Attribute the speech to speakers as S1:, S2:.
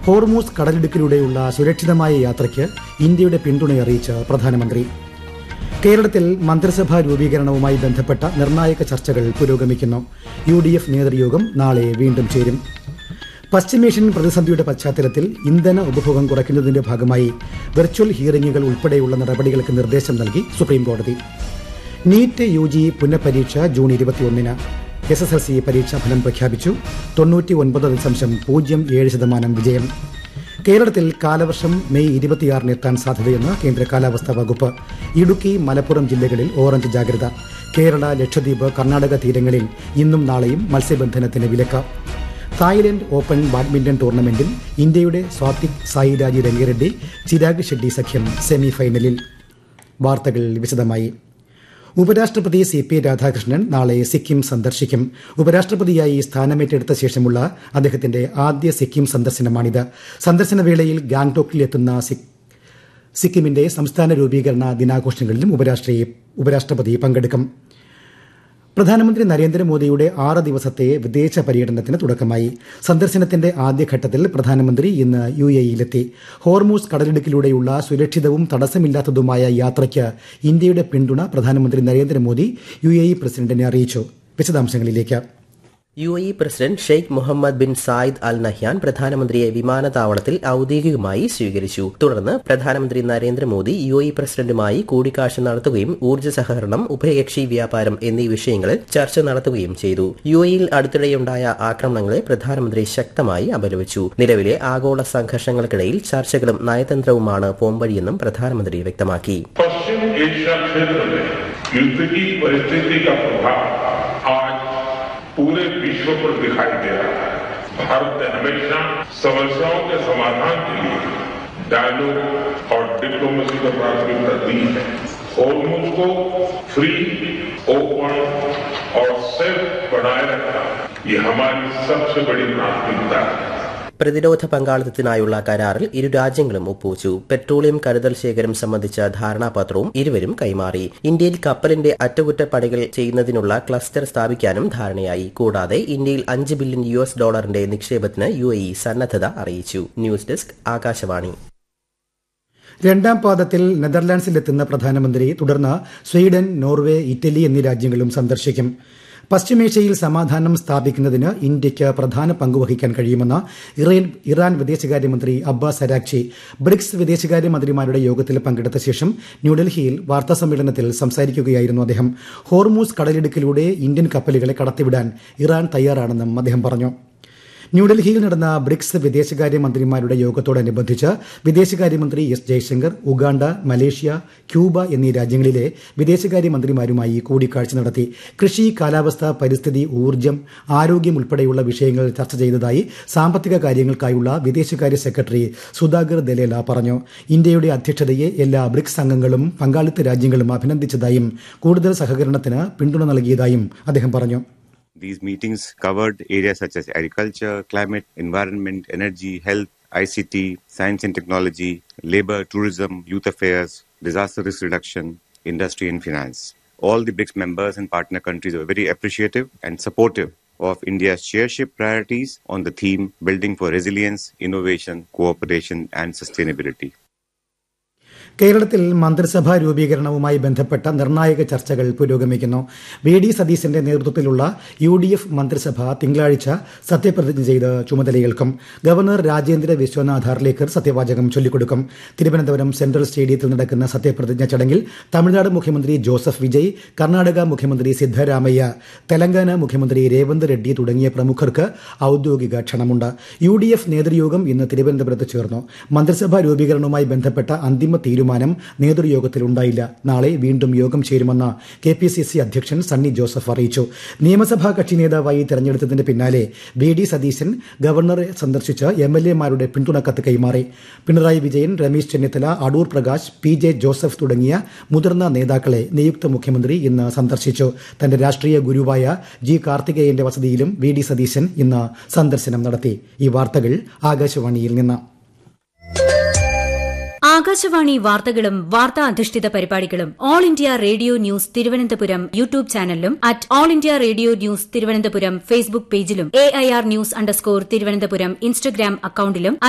S1: Hormuz കടലിടുക്കിലൂടെയുള്ള സുരക്ഷിതമായ യാത്രയ്ക്ക് ഇന്ത്യയുടെ പിന്തുണയറിയിച്ച് പ്രധാനമന്ത്രി കേരളത്തിൽ മന്ത്രിസഭാ രൂപീകരണവുമായി ബന്ധപ്പെട്ട നിർണായക ചർച്ചകൾ പുരോഗമിക്കുന്നു യു ഡി എഫ് നേതൃയോഗം നാളെ വീണ്ടും ചേരും പശ്ചിമേഷ്യൻ പ്രതിസന്ധിയുടെ പശ്ചാത്തലത്തിൽ ഇന്ധന ഉപഭോഗം കുറയ്ക്കുന്നതിന്റെ ഭാഗമായി വെർച്വൽ ഹിയറിംഗുകൾ ഉൾപ്പെടെയുള്ള നടപടികൾക്ക് നിർദ്ദേശം നൽകി സുപ്രീംകോടതി നീറ്റ് യു ജി പുനഃപരീക്ഷ ജൂൺ ഇരുപത്തിയൊന്നിന് എസ് എസ് എൽ സി പരീക്ഷാ ഫലം പ്രഖ്യാപിച്ചു തൊണ്ണൂറ്റി ഒൻപത് ദശാംശം പൂജ്യം ഏഴ് ശതമാനം വിജയം കേരളത്തിൽ കാലവർഷം മെയ് ഇരുപത്തിയാറിന് എത്താൻ സാധ്യതയെന്ന് കേന്ദ്ര കാലാവസ്ഥാ വകുപ്പ് ഇടുക്കി മലപ്പുറം ജില്ലകളിൽ ഓറഞ്ച് ജാഗ്രത കേരള ലക്ഷദ്വീപ് കർണാടക തീരങ്ങളിൽ ഇന്നും നാളെയും മത്സ്യബന്ധനത്തിന് വിലക്ക് തായ്ലൻഡ് ഓപ്പൺ ബാഡ്മിന്റൺ ടൂർണമെന്റിൽ ഇന്ത്യയുടെ സ്വാതിക് സായിരാജി രംഗിറെഡ്ഡി ചിരാഗ് ഷെഡ്ഡി സഖ്യം സെമി ഫൈനലിൽ വാർത്തകൾ വിശദമായി ഉപരാഷ്ട്രപതി സി പി രാധാകൃഷ്ണൻ നാളെ സിക്കിം സന്ദർശിക്കും ഉപരാഷ്ട്രപതിയായി സ്ഥാനമേറ്റെടുത്ത ശേഷമുള്ള അദ്ദേഹത്തിന്റെ ആദ്യ സിക്കിം സന്ദർശനമാണിത് സന്ദർശന വേളയിൽ ഗാംഗ്ടോക്കിൽ എത്തുന്ന സിക്കിമിന്റെ സംസ്ഥാന രൂപീകരണ ദിനാഘോഷങ്ങളിലും ഉപരാഷ്ട്രപതി പങ്കെടുക്കും പ്രധാനമന്ത്രി നരേന്ദ്രമോദിയുടെ ആറ് ദിവസത്തെ വിദേശ പര്യടനത്തിന് തുടക്കമായി സന്ദർശനത്തിന്റെ ആദ്യഘട്ടത്തിൽ പ്രധാനമന്ത്രി ഇന്ന് യു എയിലെത്തി ഹോർമൂസ് കടലിടുക്കിലൂടെയുള്ള സുരക്ഷിതവും തടസ്സമില്ലാത്തതുമായ യാത്രയ്ക്ക് ഇന്ത്യയുടെ പിന്തുണ പ്രധാനമന്ത്രി നരേന്ദ്രമോദി യു എ ഇ പ്രസിഡന്റിനെ അറിയിച്ചു വിശദാംശങ്ങളിലേക്ക്
S2: U A president Sheikh Mohamed bin Zayed Al Nahyan പ്രധാനമന്ത്രിയെ വിമാനത്താവളത്തിൽ ഔദ്യോഗികമായി സ്വീകരിച്ചു തുടർന്ന് പ്രധാനമന്ത്രി നരേന്ദ്രമോദി യു എ പ്രസിഡന്റുമായി കൂടിക്കാഴ്ച നടത്തുകയും ഊർജ്ജ സഹകരണം ഉഭയകക്ഷി വ്യാപാരം എന്നീ വിഷയങ്ങളിൽ ചർച്ച നടത്തുകയും ചെയ്തു യു എയിൽ അടുത്തിടെയുണ്ടായ ആക്രമണങ്ങളെ പ്രധാനമന്ത്രി ശക്തമായി അപലപിച്ചു നിലവിലെ ആഗോള സംഘർഷങ്ങൾക്കിടയിൽ ചർച്ചകളും നയതന്ത്രവുമാണ് പോംവഴിയെന്നും പ്രധാനമന്ത്രി വ്യക്തമാക്കി
S3: पश्चिम एशिया क्षेत्र में युद्ध की परिस्थिति का प्रभाव आज पूरे विश्व पर दिखाई दे रहा है भारत ने हमेशा समस्याओं के समाधान के लिए डायलॉग और डिप्लोमेसी को प्राथमिकता दी है हॉर्मोज को फ्री ओपन और सेफ बनाए रखना ये हमारी सबसे बड़ी प्राथमिकता है
S2: പ്രതിരോധ പങ്കാളിത്തത്തിനായുള്ള കരാറിൽ ഇരു രാജ്യങ്ങളും ഒപ്പുവച്ചു പെട്രോളിയം കരുതൽ ശേഖരം സംബന്ധിച്ച ധാരണാപത്രവും ഇരുവരും കൈമാറി ഇന്ത്യയിൽ കപ്പലിന്റെ അറ്റകുറ്റപ്പണികൾ ചെയ്യുന്നതിനുള്ള ക്ലസ്റ്റർ സ്ഥാപിക്കാനും ധാരണയായി കൂടാതെ ഇന്ത്യയിൽ അഞ്ച് ബില്യൺ യു എസ് ഡോളറിന്റെ നിക്ഷേപത്തിന് യു എ ഇ സന്നദ്ധത അറിയിച്ചു ന്യൂസ് ഡെസ്ക് ആകാശവാണി
S1: രണ്ടാം പാദത്തിൽ നെതർലാൻഡ്സിലെത്തുന്ന പ്രധാനമന്ത്രി തുടർന്ന് സ്വീഡൻ നോർവേ ഇറ്റലി എന്നീ രാജ്യങ്ങളും സന്ദർശിക്കും പശ്ചിമേഷ്യയിൽ സമാധാനം സ്ഥാപിക്കുന്നതിന് ഇന്ത്യയ്ക്ക് പ്രധാന പങ്കുവഹിക്കാൻ കഴിയുമെന്ന് ഇറാൻ ഇറാൻ വിദേശകാര്യമന്ത്രി അബ്ബാസ് അരാക്ചി ബ്രിക്സ് വിദേശകാര്യമന്ത്രിമാരുടെ യോഗത്തിൽ പങ്കെടുത്ത ശേഷം ന്യൂഡൽഹിയിൽ വാർത്താസമ്മേളനത്തിൽ സംസാരിക്കുകയായിരുന്നു അദ്ദേഹം ഹോർമൂസ് കടലിടുക്കിലൂടെ ഇന്ത്യൻ കപ്പലുകളെ കടത്തിവിടാൻ ഇറാൻ തയ്യാറാണെന്നും അദ്ദേഹം പറഞ്ഞു ന്യൂഡൽഹിയിൽ നടന്ന ബ്രിക്സ് വിദേശകാര്യമന്ത്രിമാരുടെ യോഗത്തോടനുബന്ധിച്ച് വിദേശകാര്യമന്ത്രി S Jaishankar Uganda Malaysia Cuba എന്നീ രാജ്യങ്ങളിലെ വിദേശകാര്യമന്ത്രിമാരുമായി കൂടിക്കാഴ്ച നടത്തി കൃഷി കാലാവസ്ഥ പരിസ്ഥിതി ഊർജ്ജം ആരോഗ്യം ഉൾപ്പെടെയുള്ള വിഷയങ്ങൾ ചർച്ച ചെയ്തതായി സാമ്പത്തിക കാര്യങ്ങൾക്കായുള്ള വിദേശകാര്യ സെക്രട്ടറി സുധാകർ ദലേല പറഞ്ഞു ഇന്ത്യയുടെ അധ്യക്ഷതയെ എല്ലാ ബ്രിക്സ് അംഗങ്ങളും പങ്കാളിത്ത രാജ്യങ്ങളും അഭിനന്ദിച്ചതായും കൂടുതൽ സഹകരണത്തിന് പിന്തുണ നൽകിയതായും അദ്ദേഹം പറഞ്ഞു
S4: These meetings covered areas such as agriculture, climate, environment, energy, health, ICT, science and technology, labor, tourism, youth affairs, disaster risk reduction, industry and finance. All the BRICS members and partner countries were very appreciative and supportive of India's chairship priorities on the theme building for resilience, innovation, cooperation and sustainability.
S1: കേരളത്തിൽ മന്ത്രിസഭാ രൂപീകരണവുമായി ബന്ധപ്പെട്ട നിർണായക ചർച്ചകൾ പുരോഗമിക്കുന്നു V D സതീശന്റെ നേതൃത്വത്തിലുള്ള U D F മന്ത്രിസഭ തിങ്കളാഴ്ച സത്യപ്രതിജ്ഞ ചെയ്ത് ചുമതലയേൽക്കും ഗവർണർ രാജേന്ദ്ര വിശ്വനാഥ് ഹർലേക്കർ സത്യവാചകം ചൊല്ലിക്കൊടുക്കും തിരുവനന്തപുരം സെൻട്രൽ സ്റ്റേഡിയത്തിൽ നടക്കുന്ന സത്യപ്രതിജ്ഞ ചടങ്ങിൽ തമിഴ്നാട് മുഖ്യമന്ത്രി ജോസഫ് വിജയ് കർണാടക മുഖ്യമന്ത്രി സിദ്ധരാമയ്യ തെലങ്കാന മുഖ്യമന്ത്രി രേവന്ത് റെഡ്ഡി തുടങ്ങിയ പ്രമുഖർക്ക് ഔദ്യോഗിക ക്ഷണമുണ്ട് യു ഡി എഫ് നേതൃയോഗം ഇന്ന് തിരുവനന്തപുരത്ത് ചേർന്നു മന്ത്രിസഭാ രൂപീകരണവുമായി ബന്ധപ്പെട്ട അന്തിമ തീരുമാനം നേതൃയോഗത്തിൽ ഉണ്ടായില്ല നാളെ വീണ്ടും യോഗം ചേരുമെന്ന് കെ പി സി സി അധ്യക്ഷൻ സണ്ണി ജോസഫ് അറിയിച്ചു നിയമസഭാ കക്ഷി നേതാവായി തെരഞ്ഞെടുത്തതിന് പിന്നാലെ വി ഡി സതീശൻ ഗവർണറെ സന്ദർശിച്ച് എം എൽ എമാരുടെ പിന്തുണക്കത്ത് കൈമാറി Pinarayi Vijayan Ramesh Chennithala Adoor Prakash P J Joseph തുടങ്ങിയ മുതിർന്ന നേതാക്കളെ നിയുക്ത മുഖ്യമന്ത്രി ഇന്ന് സന്ദർശിച്ചു തന്റെ രാഷ്ട്രീയ ഗുരുവായ ജി കാർത്തികേയന്റെ വസതിയിലും വി ഡി സതീശൻ ഇന്ന് സന്ദർശനം നടത്തി ഈ വാർത്തകൾ ആകാശവാണിയിൽ നിന്ന്
S5: ആകാശവാണി വാർത്തകളും വാർത്താ അധിഷ്ഠിത പരിപാടികളും All India Radio news Thiruvananthapuram YouTube ചാനലിലും at All India Radio news Thiruvananthapuram Facebook പേജിലും A I R news underscore Thiruvananthapuram Instagram അക്കൌണ്ടിലും